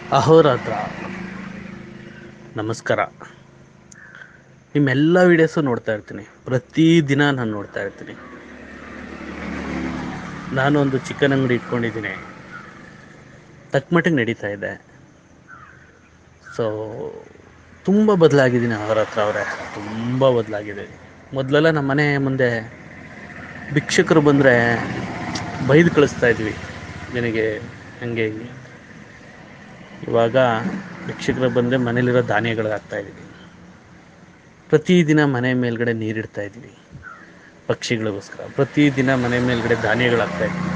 ಅಹೋರಾತ್ರ ನಮಸ್ಕಾರ ನಿಮ್ಮೆಲ್ಲ ವೀಡಿಯೋಸು ನೋಡ್ತಾ ಇರ್ತೀನಿ ಪ್ರತಿದಿನ ನಾನು ನೋಡ್ತಾ ಇರ್ತೀನಿ ನಾನು ಒಂದು ಚಿಕನ್ ಅಂಗಡಿ ಇಟ್ಕೊಂಡಿದ್ದೀನಿ ತಕ್ಕಮಟ್ಟಿಗೆ ನಡೀತಾ ಇದೆ ಸೊ ತುಂಬ ಬದಲಾಗಿದ್ದೀನಿ ಅವರ ಹತ್ರ ಅವರೇ ತುಂಬ ಬದಲಾಗಿದೆ ಮೊದಲೆಲ್ಲ ನಮ್ಮ ಮನೆ ಮುಂದೆ ಭಿಕ್ಷಕರು ಬಂದರೆ ಬೈದು ಕಳಿಸ್ತಾ ಇದ್ವಿ ನಿನಗೆ ಹಂಗೆ ಹಿಂಗೆ ಇವಾಗ ಭಿಕ್ಷಕರು ಬಂದರೆ ಮನೇಲಿರೋ ಧಾನ್ಯಗಳು ಹಾಕ್ತಾ ಇದ್ದೀವಿ ಪ್ರತಿದಿನ ಮನೆ ಮೇಲ್ಗಡೆ ನೀರಿಡ್ತಾ ಇದ್ದೀವಿ ಪಕ್ಷಿಗಳಿಗೋಸ್ಕರ ಪ್ರತಿದಿನ ಮನೆ ಮೇಲ್ಗಡೆ ಧಾನ್ಯಗಳು ಹಾಕ್ತಾ ಇದ್ದೀವಿ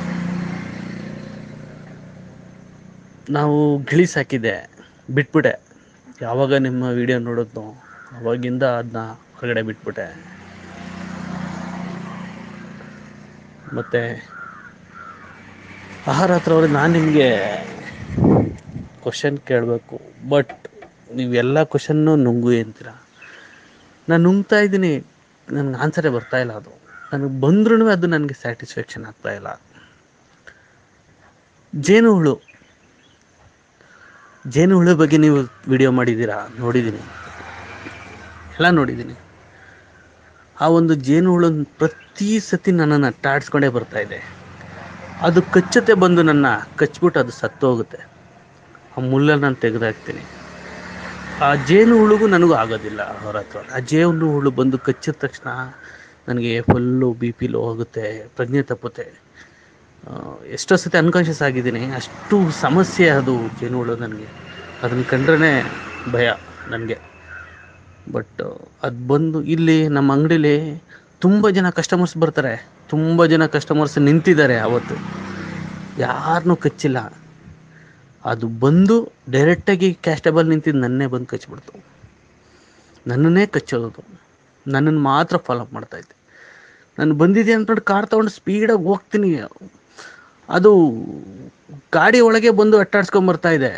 ನಾವು ಗಿಳಿ ಸಾಕಿದ್ದೆ ಬಿಟ್ಬಿಟ್ಟೆ ಯಾವಾಗ ನಿಮ್ಮ ವಿಡಿಯೋ ನೋಡೋದು ಅವಾಗಿಂದ ಅದನ್ನ ಹೊರಗಡೆ ಬಿಟ್ಬಿಟ್ಟೆ ಮತ್ತು ಆಹಾರ ಹತ್ರ ಅವ್ರಿಗೆ ನಾನು ನಿಮಗೆ ಕ್ವಶನ್ ಕೇಳಬೇಕು ಬಟ್ ನೀವೆಲ್ಲ ಕ್ವಶನ್ನು ನುಂಗು ಅಂತೀರ ನಾನು ನುಂಗ್ತಾ ಇದ್ದೀನಿ ನನಗೆ ಆನ್ಸರೇ ಬರ್ತಾ ಇಲ್ಲ ಅದು ನನಗೆ ಬಂದ್ರೂ ಅದು ನನಗೆ ಸ್ಯಾಟಿಸ್ಫ್ಯಾಕ್ಷನ್ ಆಗ್ತಾ ಇಲ್ಲ ಜೇನು ಹುಳು ಜೇನು ಹುಳು ಬಗ್ಗೆ ನೀವು ವಿಡಿಯೋ ಮಾಡಿದ್ದೀರಾ ನೋಡಿದ್ದೀನಿ ಎಲ್ಲ ನೋಡಿದ್ದೀನಿ ಆ ಒಂದು ಜೇನು ಹುಳು ಪ್ರತಿ ಸತಿ ನನ್ನನ್ನು ಅಟ್ಟಾಡಿಸ್ಕೊಂಡೇ ಬರ್ತಾ ಇದೆ ಅದು ಕಚ್ಚುತ್ತೆ ಬಂದು ನನ್ನ ಕಚ್ಬಿಟ್ಟು ಅದು ಸತ್ತು ಹೋಗುತ್ತೆ ಆ ಮುಳ್ಳನ್ನು ನಾನು ತೆಗೆದಾಕ್ತೀನಿ ಆ ಜೇನು ಹುಳುಗೂ ನನಗೂ ಆಗೋದಿಲ್ಲ ಅವ್ರ ಹತ್ರ ಆ ಜೇನು ಹುಳು ಬಂದು ಕಚ್ಚಿದ ತಕ್ಷಣ ನನಗೆ ಫುಲ್ಲು ಬಿ ಪಿ ಲೋ ಹೋಗುತ್ತೆ ಪ್ರಜ್ಞೆ ತಪ್ಪುತ್ತೆ ಆ, ಎಷ್ಟೋ ಸತಿ ಅನ್ಕಾನ್ಷಿಯಸ್ ಆಗಿದ್ದೀನಿ ಅಷ್ಟು ಸಮಸ್ಯೆ ಅದು ಜೇನು ಹುಳು ನನಗೆ ಅದನ್ನು ಕಂಡ್ರೇ ಭಯ ನನಗೆ ಬಟ್ ಅದು ಬಂದು ಇಲ್ಲಿ ನಮ್ಮ ಅಂಗಡೀಲಿ ತುಂಬ ಜನ ಕಸ್ಟಮರ್ಸ್ ಬರ್ತಾರೆ ತುಂಬ ಜನ ಕಸ್ಟಮರ್ಸ್ ನಿಂತಿದ್ದಾರೆ ಅವತ್ತು ಯಾರನ್ನೂ ಕಚ್ಚಿಲ್ಲ ಅದು ಬಂದು ಡೈರೆಕ್ಟಾಗಿ ಕ್ಯಾಸ್ಟೇಬಲ್ ನಿಂತಿದ್ದು ನನ್ನೇ ಬಂದು ಕಚ್ಬಿಡ್ತು ನನ್ನನ್ನೇ ಕಚ್ಚೋದು ನನ್ನನ್ನು ಮಾತ್ರ ಫಾಲೋ ಅಪ್ ಮಾಡ್ತಾಯಿದ್ದೆ ನಾನು ಬಂದಿದೆ ಅಂದ್ಕೊಂಡು ಕಾರ್ ತೊಗೊಂಡು ಸ್ಪೀಡಾಗಿ ಹೋಗ್ತೀನಿ ಅದು ಗಾಡಿ ಒಳಗೆ ಬಂದು ಅಟ್ಟಾಡ್ಸ್ಕೊಂಬರ್ತಾ ಇದೆ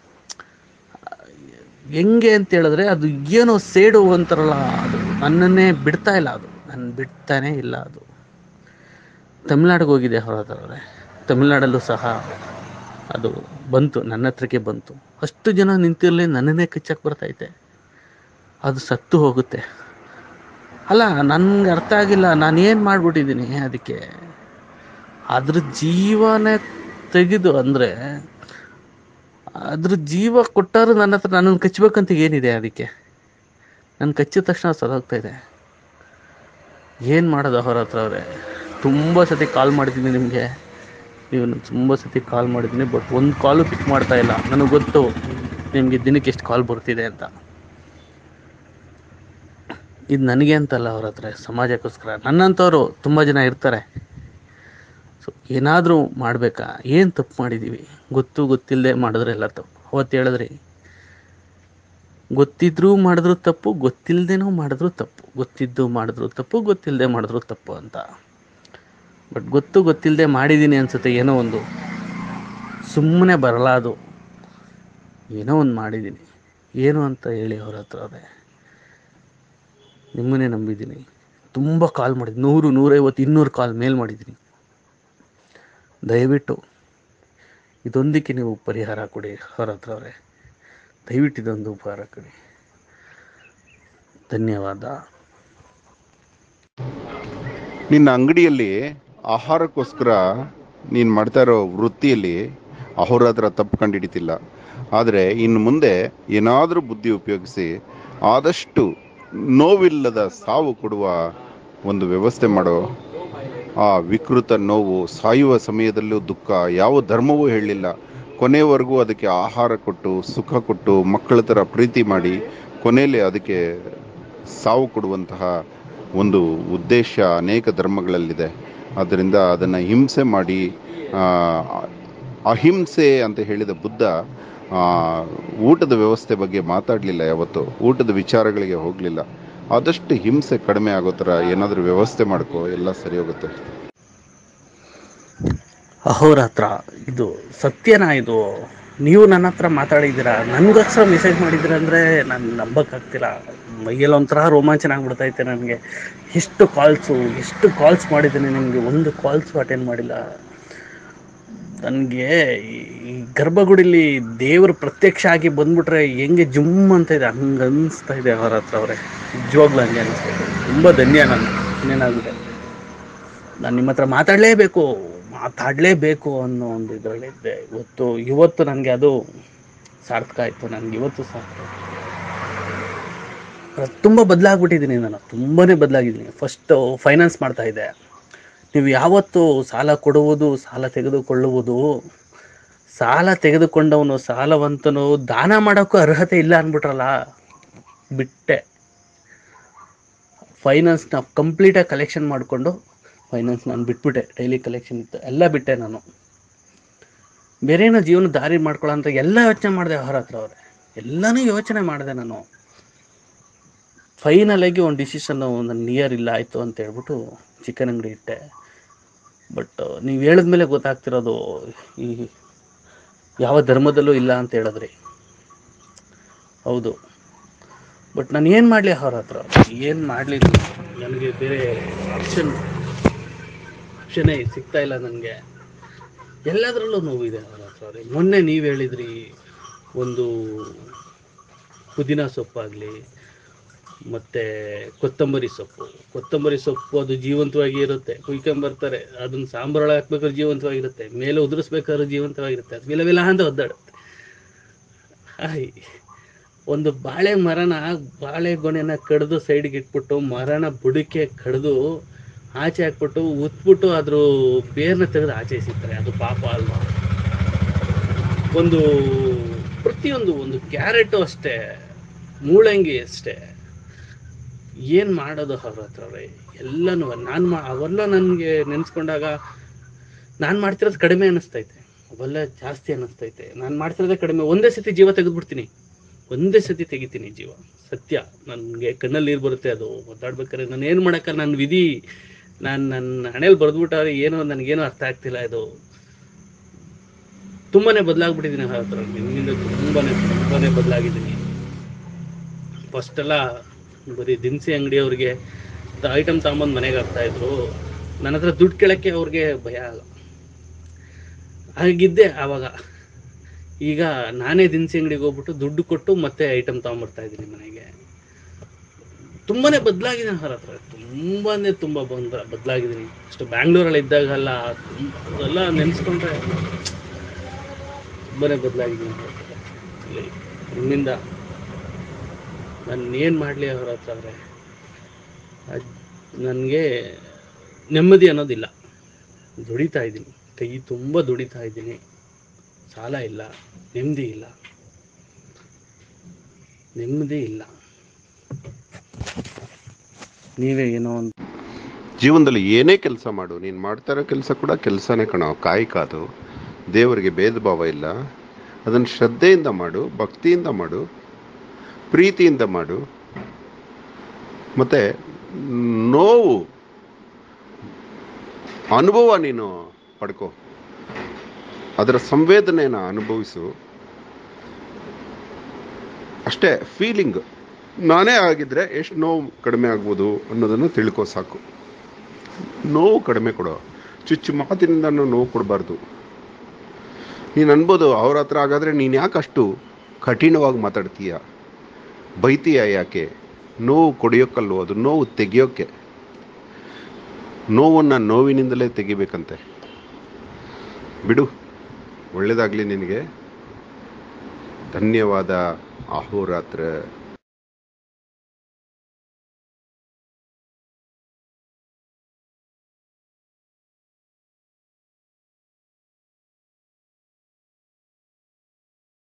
ಹೆಂಗೆ ಅಂತ ಹೇಳಿದ್ರೆ ಅದು ಏನೋ ಸೇಡು ಅಂತಾರಲ್ಲ ಅದು ನನ್ನನ್ನೇ ಬಿಡ್ತಾ ಇಲ್ಲ ಅದು ನನ್ನ ಬಿಡ್ತಾನೇ ಇಲ್ಲ ಅದು ತಮಿಳ್ನಾಡಿಗೆ ಹೋಗಿದೆ ಹೊರತವ್ರೆ ತಮಿಳ್ನಾಡಲ್ಲೂ ಸಹ ಅದು ಬಂತು ನನ್ನ ಹತ್ರಕ್ಕೆ ಬಂತು ಅಷ್ಟು ಜನ ನಿಂತಿರಲಿ ನನ್ನನ್ನೇ ಕಚ್ಚಕ್ಕೆ ಬರ್ತೈತೆ ಅದು ಸತ್ತು ಹೋಗುತ್ತೆ ಅಲ್ಲ ನನಗೆ ಅರ್ಥ ಆಗಿಲ್ಲ ನಾನು ಏನು ಮಾಡಿಬಿಟ್ಟಿದ್ದೀನಿ ಅದಕ್ಕೆ ಅದ್ರ ಜೀವನೇ ತೆಗೆದು ಅಂದರೆ ಅದ್ರ ಜೀವ ಕೊಟ್ಟಾರು ನನ್ನ ಹತ್ರ ನನ್ನನ್ನು ಕಚ್ಚಬೇಕಂತ ಏನಿದೆ ಅದಕ್ಕೆ ನನ್ನ ಕಚ್ಚಿದ ತಕ್ಷಣ ಸದೋಗ್ತಾ ಇದೆ ಏನು ಮಾಡೋದು ಅವರ ಹತ್ರ ಅವರೇ ತುಂಬ ಸತಿ ಕಾಲ್ ಮಾಡಿದ್ದೀನಿ ನಿಮಗೆ ನೀವು ತುಂಬ ಸತಿ ಕಾಲ್ ಮಾಡಿದ್ದೀನಿ ಬಟ್ ಒಂದು ಕಾಲು ಪಿಕ್ ಮಾಡ್ತಾ ಇಲ್ಲ ನನಗೆ ಗೊತ್ತು ನಿಮಗೆ ದಿನಕ್ಕೆ ಎಷ್ಟು ಕಾಲ್ ಬರ್ತಿದೆ ಅಂತ ಇದು ನನಗೆ ಅಂತಲ್ಲ ಅವ್ರ ಹತ್ರ ಸಮಾಜಕ್ಕೋಸ್ಕರ ನನ್ನಂಥವ್ರು ತುಂಬ ಜನ ಇರ್ತಾರೆ ಸೊ ಏನಾದರೂ ಮಾಡಬೇಕಾ ಏನು ತಪ್ಪು ಮಾಡಿದ್ದೀವಿ ಗೊತ್ತು ಗೊತ್ತಿಲ್ಲದೆ ಮಾಡಿದ್ರೆಲ್ಲ ತಪ್ಪು ಅವತ್ತು ಹೇಳಿದ್ರಿ ಗೊತ್ತಿದ್ರೂ ಮಾಡಿದ್ರು ತಪ್ಪು ಗೊತ್ತಿಲ್ಲದೇನೂ ಮಾಡಿದ್ರು ತಪ್ಪು ಗೊತ್ತಿದ್ದು ಮಾಡಿದ್ರು ತಪ್ಪು ಗೊತ್ತಿಲ್ಲದೆ ಮಾಡಿದ್ರು ತಪ್ಪು ಅಂತ ಬಟ್ ಗೊತ್ತು ಗೊತ್ತಿಲ್ಲದೆ ಮಾಡಿದ್ದೀನಿ ಅನ್ಸುತ್ತೆ ಏನೋ ಒಂದು ಸುಮ್ಮನೆ ಬರಲ್ಲ ಅದು ಏನೋ ಒಂದು ಮಾಡಿದ್ದೀನಿ ಏನು ಅಂತ ಹೇಳಿ ಅವ್ರ ಹತ್ರ ಅದೇ ನಿಮ್ಮನ್ನೇ ನಂಬಿದ್ದೀನಿ ತುಂಬ ಕಾಲ್ ಮಾಡಿದ್ದೀನಿ ನೂರು ನೂರೈವತ್ತು ಇನ್ನೂರು ಕಾಲ್ ಮೇಲ್ ಮಾಡಿದ್ದೀನಿ ದಯವಿಟ್ಟು ಇದೊಂದಕ್ಕೆ ನೀವು ಪರಿಹಾರ ಕೊಡಿ ಅವ್ರ ಹತ್ರ ಅವರೇ ದಯವಿಟ್ಟು ಇದೊಂದು ಉಪಹಾರ ಕೊಡಿ ಧನ್ಯವಾದ ನಿನ್ನ ಅಂಗಡಿಯಲ್ಲಿ ಆಹಾರಕ್ಕೋಸ್ಕರ ನೀನು ಮಾಡ್ತಾ ಇರೋ ವೃತ್ತಿಯಲ್ಲಿ ಅಹೋರಾತ್ರ ತಪ್ಪು ಕಂಡುಹಿಡಿತಿಲ್ಲ ಆದರೆ ಇನ್ನು ಮುಂದೆ ಏನಾದರೂ ಬುದ್ಧಿ ಉಪಯೋಗಿಸಿ ಆದಷ್ಟು ನೋವಿಲ್ಲದ ಸಾವು ಕೊಡುವ ಒಂದು ವ್ಯವಸ್ಥೆ ಮಾಡೋ ಆ ವಿಕೃತ ನೋವು ಸಾಯುವ ಸಮಯದಲ್ಲೂ ದುಃಖ ಯಾವ ಧರ್ಮವೂ ಹೇಳಲಿಲ್ಲ ಕೊನೆಯವರೆಗೂ ಅದಕ್ಕೆ ಆಹಾರ ಕೊಟ್ಟು ಸುಖ ಕೊಟ್ಟು ಮಕ್ಕಳ ಥರ ಪ್ರೀತಿ ಮಾಡಿ ಕೊನೆಯಲ್ಲಿ ಅದಕ್ಕೆ ಸಾವು ಕೊಡುವಂತಹ ಒಂದು ಉದ್ದೇಶ ಅನೇಕ ಧರ್ಮಗಳಲ್ಲಿದೆ ಆದ್ದರಿಂದ ಅದನ್ನು ಹಿಂಸೆ ಮಾಡಿ ಆ, ಅಹಿಂಸೆ ಅಂತ ಹೇಳಿದ ಬುದ್ಧ ಆ, ಊಟದ ವ್ಯವಸ್ಥೆ ಬಗ್ಗೆ ಮಾತಾಡಲಿಲ್ಲ ಯಾವತ್ತು ಊಟದ ವಿಚಾರಗಳಿಗೆ ಹೋಗಲಿಲ್ಲ ಆದಷ್ಟು ಹಿಂಸೆ ಕಡಿಮೆ ಆಗೋ ಥರ ಏನಾದರೂ ವ್ಯವಸ್ಥೆ ಮಾಡ್ಕೋ ಎಲ್ಲ ಸರಿ ಹೋಗುತ್ತೆ ಅಹೋರಾತ್ರ ಇದು ಸತ್ಯನಾ ಇದು ನೀವು ನನ್ನ ಹತ್ರ ಮಾತಾಡಿದ್ದೀರಾ ನನಗೋಸ್ಕರ ಮೆಸೇಜ್ ಮಾಡಿದ್ದೀರ ಅಂದರೆ ನಾನು ನಂಬಕ್ಕಾಗ್ತಿಲ್ಲ ಮೈಯಲ್ಲಿ ಒಂಥರ ರೋಮಾಂಚನ ಆಗ್ಬಿಡ್ತೈತೆ ನನಗೆ ಎಷ್ಟು ಕಾಲ್ಸು ಎಷ್ಟು ಕಾಲ್ಸ್ ಮಾಡಿದ್ದೀನಿ ನಿಮಗೆ ಒಂದು ಕಾಲ್ಸು ಅಟೆಂಡ್ ಮಾಡಿಲ್ಲ ನನಗೆ ಈ ಗರ್ಭಗುಡಿಲಿ ದೇವರು ಪ್ರತ್ಯಕ್ಷ ಆಗಿ ಬಂದ್ಬಿಟ್ರೆ ಹೆಂಗೆ ಜುಮ್ ಅಂತ ಇದೆ ಹಂಗೆ ಅನಿಸ್ತಾ ಇದೆ ಅವರ ಹತ್ರ ಅವರೇ ನಿಜವಾಗ್ಲೂ ಹಂಗೆ ಅನಿಸ್ತಾ ಇದೆ ತುಂಬ ಧನ್ಯ ನಾನು ಇನ್ನೇನಾಗಿದೆ ನಾನು ನಿಮ್ಮ ಹತ್ರ ಮಾತಾಡಲೇಬೇಕು ಮಾತಾಡಲೇಬೇಕು ಅನ್ನೋ ಒಂದು ಇದರಲ್ಲಿದ್ದೆ ಇವತ್ತು ಇವತ್ತು ನನಗೆ ಅದು ಸಾರ್ಥಕ ಆಯಿತು ನನಗೆ ಇವತ್ತು ಸಾರ್ಥಕ ತುಂಬ ಬದಲಾಗ್ಬಿಟ್ಟಿದ್ದೀನಿ ನಾನು ತುಂಬಾ ಬದಲಾಗಿದ್ದೀನಿ ಫಸ್ಟು ಫೈನಾನ್ಸ್ ಮಾಡ್ತಾ ಇದ್ದೆ ನೀವು ಯಾವತ್ತು ಸಾಲ ಕೊಡುವುದು ಸಾಲ ತೆಗೆದುಕೊಳ್ಳುವುದು ಸಾಲ ತೆಗೆದುಕೊಂಡವನು ಸಾಲವಂತನು ದಾನ ಮಾಡೋಕ್ಕೂ ಅರ್ಹತೆ ಇಲ್ಲ ಅಂದ್ಬಿಟ್ರಲ್ಲ ಬಿಟ್ಟೆ ಫೈನಾನ್ಸ್ನ ಕಂಪ್ಲೀಟಾಗಿ ಕಲೆಕ್ಷನ್ ಮಾಡಿಕೊಂಡು ಫೈನಾನ್ಸ್ ನಾನು ಬಿಟ್ಬಿಟ್ಟೆ ಡೈಲಿ ಕಲೆಕ್ಷನ್ ಇತ್ತು ಎಲ್ಲ ಬಿಟ್ಟೆ ನಾನು ಬೇರೆ ಏನೋ ಜೀವನ ದಾರಿ ಮಾಡ್ಕೊಳ್ಳೋ ಅಂತ ಎಲ್ಲ ಯೋಚನೆ ಮಾಡಿದೆ ಅವರ ಹತ್ರ ಅವರೇ ಎಲ್ಲನೂ ಯೋಚನೆ ಮಾಡಿದೆ ನಾನು ಫೈನಲ್ ಆಗಿ ಒಂದು ಡಿಸಿಷನ್ನು ನನ್ನ ನಿಯರ್ ಇಲ್ಲ ಆಯಿತು ಅಂತ ಹೇಳ್ಬಿಟ್ಟು ಚಿಕನ್ ಅಂಗಡಿ ಇಟ್ಟೆ ಬಟ್ ನೀವು ಹೇಳಿದ್ಮೇಲೆ ಗೊತ್ತಾಗ್ತಿರೋದು ಈ ಯಾವ ಧರ್ಮದಲ್ಲೂ ಇಲ್ಲ ಅಂತ ಹೇಳಿದ್ರಿ ಹೌದು ಬಟ್ ನಾನು ಏನು ಮಾಡಲಿ ಅವ್ರ ಹತ್ರ ಏನು ಮಾಡಲಿ ನನಗೆ ಬೇರೆ ಆಪ್ಷನ್ ಆಪ್ಷನ್ನೇ ಸಿಗ್ತಾ ಇಲ್ಲ ನನಗೆ ಎಲ್ಲದರಲ್ಲೂ ನೋವಿದೆ ಅವ್ರ ಹತ್ರ ಅವ್ರೆ. ಮೊನ್ನೆ ನೀವು ಹೇಳಿದ್ರಿ ಒಂದು ಪುದೀನ ಸೊಪ್ಪಾಗಲಿ ಮತ್ತು ಕೊತ್ತಂಬರಿ ಸೊಪ್ಪು ಕೊತ್ತಂಬರಿ ಸೊಪ್ಪು ಅದು ಜೀವಂತವಾಗಿ ಇರುತ್ತೆ ಕುಯ್ಕೊಂಬರ್ತಾರೆ ಅದನ್ನ ಸಾಂಬಾರೊಳಗೆ ಹಾಕ್ಬೇಕಾದ್ರೆ ಜೀವಂತವಾಗಿರುತ್ತೆ ಮೇಲೆ ಉದುರಿಸ್ಬೇಕಾದ್ರೆ ಜೀವಂತವಾಗಿರುತ್ತೆ ಅದು ವಿಲ ವಿಲ ಅಂತ ಒದ್ದಾಡುತ್ತೆ ಆಯ್ ಒಂದು ಬಾಳೆ ಮರನ ಬಾಳೆ ಗೊನೆನ ಕಡ್ದು ಸೈಡ್ಗೆ ಇಟ್ಬಿಟ್ಟು ಮರನ ಬುಡಕ್ಕೆ ಕಡ್ದು ಆಚೆ ಹಾಕ್ಬಿಟ್ಟು ಉತ್ಬಿಟ್ಟು ಅದ್ರ ಬೇರ್ನ ತೆಗೆದು ಆಚೆ ಸಿಗ್ತಾರೆ ಅದು ಪಾಪ ಅಲ್ವಾ ಒಂದು ಪ್ರತಿಯೊಂದು ಒಂದು ಕ್ಯಾರೆಟು ಅಷ್ಟೇ ಮೂಲಂಗಿ ಅಷ್ಟೇ ಏನು ಮಾಡೋದು ಅವ್ರ ಹತ್ರ ಅವ್ರೆ ಎಲ್ಲನೂ ನಾನು ಮಾ ಅವೆಲ್ಲ ನನಗೆ ನೆನೆಸ್ಕೊಂಡಾಗ ನಾನು ಮಾಡ್ತಿರೋದು ಕಡಿಮೆ ಅನ್ನಿಸ್ತೈತೆ ಅವೆಲ್ಲ ಜಾಸ್ತಿ ಅನ್ನಿಸ್ತೈತೆ ನಾನು ಮಾಡ್ತಿರೋದೇ ಕಡಿಮೆ ಒಂದೇ ಸತಿ ಜೀವ ತೆಗೆದ್ಬಿಡ್ತೀನಿ ಒಂದೇ ಸತಿ ತೆಗಿತೀನಿ ಜೀವ ಸತ್ಯ ನನಗೆ ಕಣ್ಣಲ್ಲಿ ನೀರು ಬರುತ್ತೆ ಅದು ಒದ್ದಾಡ್ಬೇಕಾದ್ರೆ ನಾನು ಏನು ಮಾಡೋಕ್ಕಲ್ಲ ನನ್ನ ವಿಧಿ ನಾನು ನನ್ನ ಹಣೆಯಲ್ಲಿ ಬರೆದ್ಬಿಟ್ಟಾರೆ ಏನೋ ನನಗೇನೋ ಅರ್ಥ ಆಗ್ತಿಲ್ಲ ಇದು ತುಂಬಾನೇ ಬದಲಾಗ್ಬಿಟ್ಟಿದ್ದೀನಿ ಅವ್ರ ಹತ್ರ ನಿಮ್ಮಿಂದ ತುಂಬಾನೇ ತುಂಬಾನೇ ಬದಲಾಗಿದ್ದೀನಿ ಫಸ್ಟ್ ಎಲ್ಲ ಬರೀ ದಿನಸಿ ಅಂಗಡಿಯವ್ರಿಗೆ ಐಟಮ್ ತಗೊಂಬಂದು ಮನೆಗೆ ಹಾಕ್ತಾ ಇದ್ರು ನನ್ನ ಹತ್ರ ದುಡ್ಡು ಕೇಳಕ್ಕೆ ಅವ್ರಿಗೆ ಭಯ ಆಗ ಹಾಗಿದ್ದೆ ಆವಾಗ ಈಗ ನಾನೇ ದಿನಸಿ ಅಂಗಡಿಗೆ ಹೋಗ್ಬಿಟ್ಟು ದುಡ್ಡು ಕೊಟ್ಟು ಮತ್ತೆ ಐಟಮ್ ತಗೊಂಬರ್ತಾ ಇದ್ದೀನಿ ಮನೆಗೆ ತುಂಬಾನೇ ಬದಲಾಗಿದೆ ಅವ್ರ ಹತ್ರ ತುಂಬಾನೇ ತುಂಬ ಬಂದ ಬದಲಾಗಿದ್ದೀನಿ ಅಷ್ಟು ಬ್ಯಾಂಗ್ಳೂರಲ್ಲಿ ಇದ್ದಾಗಲ್ಲ ತುಂಬ ಅದೆಲ್ಲ ನೆನೆಸ್ಕೊಂಡ್ರೆ ತುಂಬಾನೇ ಬದಲಾಗಿದ್ದೀನಿ ಅವ್ರ ಹತ್ರ. ಇಲ್ಲಿ ನಿಮ್ಮಿಂದ ನಾನು ಏನು ಮಾಡಲಿ ಅವ್ರ ಹತ್ರ ಅಂದರೆ ನನಗೆ ನೆಮ್ಮದಿ ಅನ್ನೋದಿಲ್ಲ ದುಡಿತಾ ಇದ್ದೀನಿ ಕೈ ತುಂಬ ದುಡಿತಾ ಇದ್ದೀನಿ ಸಾಲ ಇಲ್ಲ ನೆಮ್ಮದಿ ಇಲ್ಲ ನೆಮ್ಮದಿ ಇಲ್ಲ ನೀವೇ ಏನೋ ಒಂದು ಜೀವನದಲ್ಲಿ ಏನೇ ಕೆಲಸ ಮಾಡು ನೀನು ಮಾಡ್ತಾ ಇರೋ ಕೆಲಸ ಕೂಡ ಕೆಲಸನೇ ಕಣೋ ಕಾಯಕ ಅದು ದೇವರಿಗೆ ಭೇದ ಭಾವ ಇಲ್ಲ ಅದನ್ನು ಶ್ರದ್ಧೆಯಿಂದ ಮಾಡು ಭಕ್ತಿಯಿಂದ ಮಾಡು ಪ್ರೀತಿಯಿಂದ ಮಾಡು ಮತ್ತು ನೋವು ಅನುಭವ ನೀನು ಪಡ್ಕೋ ಅದರ ಸಂವೇದನೆಯನ್ನು ಅನುಭವಿಸು ಅಷ್ಟೇ ಫೀಲಿಂಗ್ ನಾನೇ ಆಗಿದ್ರೆ ಎಷ್ಟು ನೋವು ಕಡಿಮೆ ಆಗ್ಬೋದು ಅನ್ನೋದನ್ನು ತಿಳ್ಕೋ ಸಾಕು ನೋವು ಕಡಿಮೆ ಕೊಡೋ ಚುಚ್ಚು ಮಾತಿನಿಂದ ನೋವು ಕೊಡಬಾರ್ದು ನೀನು ಅನ್ಬೋದು ಅವ್ರ ಹತ್ರ ಹಾಗಾದರೆ ನೀನು ಯಾಕೆ ಅಷ್ಟು ಕಠಿಣವಾಗಿ ಮಾತಾಡ್ತೀಯ ಬೈತೀಯ ಯಾಕೆ ನೋವು ಕೊಡಿಯೋಕ್ಕಲ್ವೋ ಅದು ನೋವು ತೆಗಿಯೋಕ್ಕೆ ನೋವನ್ನು ನೋವಿನಿಂದಲೇ ತೆಗಿಬೇಕಂತೆ ಬಿಡು ಒಳ್ಳೆಯದಾಗಲಿ ನಿನಗೆ ಧನ್ಯವಾದ ಅಹೋರಾತ್ರ